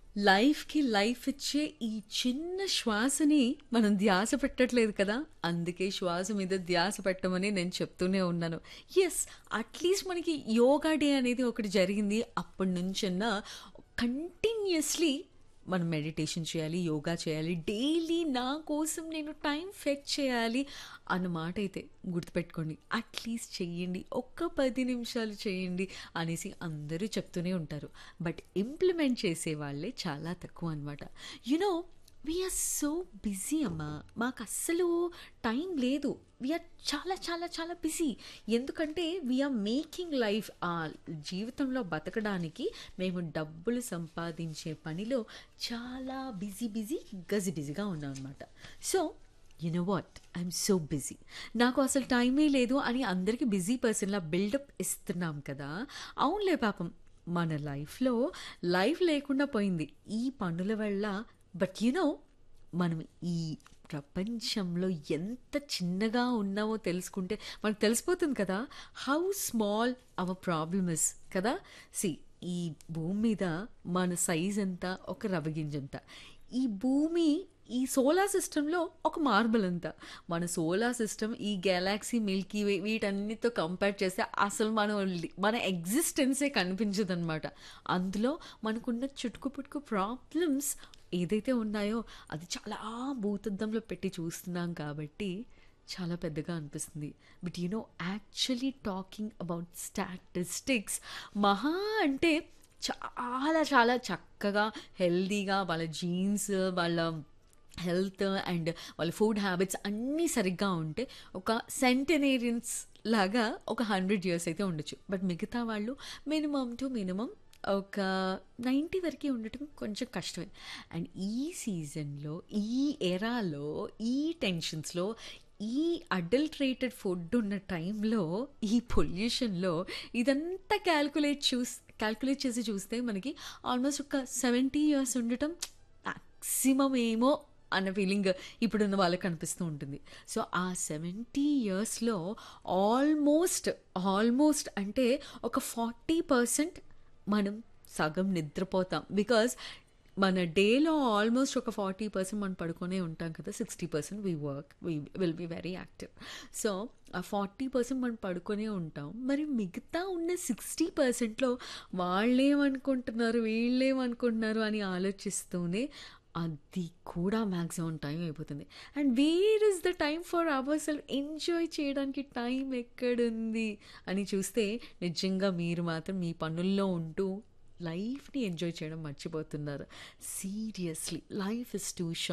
లైఫ్‌కి లైఫ్ ఇచ్చే ఈ చిన్న శ్వాసని మనం ధ్యాస పెట్టట్లేదు కదా! అందుకే శ్వాస మీద ధ్యాస పెట్టమని నేను చెప్తూనే ఉన్నాను. యెస్ అట్‌లీస్ట్ మనకి యోగా డే అనేది ఒకటి జరిగింది. అప్పటినుంచన్నా కంటిన్యూయస్‌లీ మనం మెడిటేషన్ చేయాలి, యోగా చేయాలి. డైలీ నా కోసం నేను టైం ఫెచ్ చేయాలి అన్న మాట అయితే గుర్తుపెట్టుకోండి. అట్‌లీస్ట్ చెయ్యండి. ఒక్క 10 నిమిషాలు చేయండి అనేసి అందరూ చెప్తూనే ఉంటారు. బట్ ఇంప్లిమెంట్ చేసే వాళ్ళే చాలా తక్కువ అనమాట. You know we are so busy అమ్మా. మాకస్సలు టైం లేదు. వి ఆర్ చాలా చాలా చాలా బిజీ. ఎందుకంటే వి ఆర్ మేకింగ్ లైఫ్ ఆ జీవితంలో బతకడానికి మేము డబ్బులు సంపాదించే పనిలో చాలా బిజీ బిజీ గజిబిజిగా ఉన్నాం అనమాట. So you know what I'm so busy. నాకు అసలు టైమే లేదు అని అందరికీ బిజీ పర్సన్‌లా బిల్డప్ ఇస్తున్నాం కదా! అవునులే పాపం మన లైఫ్‌లో లైఫ్ లేకుండా పోయింది. ఈ పనుల వల్ల బట్ యూ నో మనం ఈ ప్రపంచంలో ఎంత చిన్నగా ఉన్నామో తెలుసుకుంటే మనకు తెలిసిపోతుంది కదా! How small our problem is కదా! సీ ఈ భూమి మీద మన సైజ్ ఎంత? ఒక రవ్వ గింజంత. ఈ భూమి ఈ సోలార్ సిస్టమ్‌లో ఒక మార్బుల్ అంత. మన సోలార్ సిస్టమ్ ఈ గెలాక్సీ, మిల్కీ వే వీటన్నిటితో కంపేర్ చేస్తే అసలు మనం లి మన ఎగ్జిస్టెన్సే కనిపించదనమాట. అందులో మనకున్న చుటుకు పుటుకు ప్రాబ్లమ్స్ ఏదైతే ఉన్నాయో అది చాలా భూతద్దంలో పెట్టి చూస్తున్నాం కాబట్టి చాలా పెద్దగా అనిపిస్తుంది. But you know actually talking about statistics మహా అంటే చాలా చాలా చక్కగా హెల్తీగా వాళ్ళ జీన్స్ వాళ్ళ హెల్త్ అండ్ వాళ్ళ ఫుడ్ హ్యాబిట్స్ అన్నీ సరిగ్గా ఉంటే ఒక సెంటెనేరియన్స్ లాగా ఒక 100 ఇయర్స్ అయితే ఉండొచ్చు. బట్ మిగతా వాళ్ళు మినిమమ్ టు మినిమమ్ ఒక 90 వరకే ఉండటం కొంచెం కష్టమే. అండ్ ఈ సీజన్‌లో, ఈ ఎరాలో, ఈ టెన్షన్స్‌లో, ఈ అడల్టరేటెడ్ ఫుడ్ ఉన్న టైంలో, ఈ పొల్యూషన్‌లో ఇదంతా క్యాలిక్యులేట్ చూస్ క్యాలిక్యులేట్ చేసి చూస్తే మనకి ఆల్మోస్ట్ ఒక 70 ఇయర్స్ ఉండటం మాక్సిమం ఏమో అన్న ఫీలింగ్ ఇప్పుడున్న వాళ్ళకి అనిపిస్తూ ఉంటుంది. సో ఆ 70 ఇయర్స్‌లో ఆల్మోస్ట్, ఆల్మోస్ట్ అంటే ఒక 40% మనం సగం నిద్రపోతాం. బికాజ్ మన డేలో ఆల్మోస్ట్ ఒక 40% మనం పడుకొనే ఉంటాం కదా! 60% we work. We will be very active. So ఆ 40% మనం పడుకొనే ఉంటాం. మరి మిగతా ఉన్న 60%లో వాళ్ళేమనుకుంటున్నారు, వీళ్ళేమనుకుంటున్నారు అని ఆలోచిస్తూనే అది కూడా మాక్సిమం టైం అయిపోతుంది. And where is the time for our self enjoy చేయడానికి టైం ఎక్కడుంది అని చూస్తే నిజంగా మీరు మాత్రం మీ పనుల్లో ఉంటూ లైఫ్‌ని ఎంజాయ్ చేయడం మర్చిపోతున్నారు. Seriously life is too short.